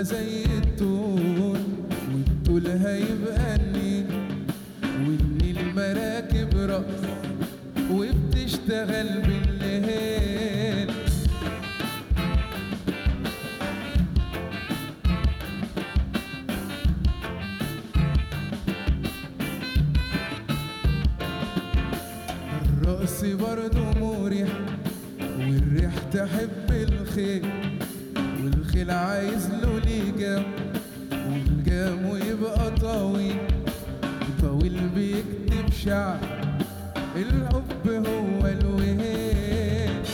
تبقى زي التون والطول هيبقى النيل والنيل مراكب رقص وبتشتغل بالليل الرقص برضه مريح والريح تحب الخيل والخيل عايز له لجام والجام يبقى طويل طويل بيكتب شعر الحب هو الوهيل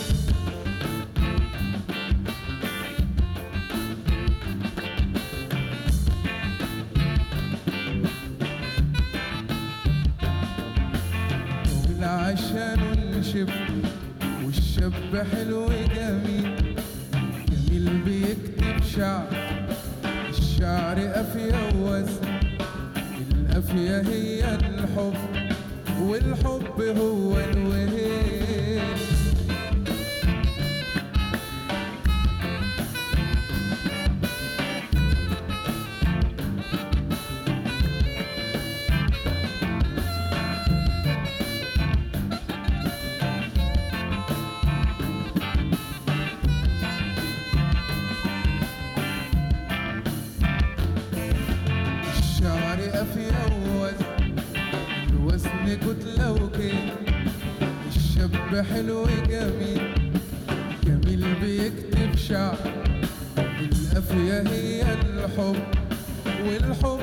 طويل عشان نشب والشاب حلو جميل جميل بيكتب شعر الشعر قافية ووزن القافية هي الحب والحب هو الوهيل الشعر قافية ووزن الوزن كتلة وكيل الشاب حلو جميل جميل بيكتب شعر القافية هي الحب والحب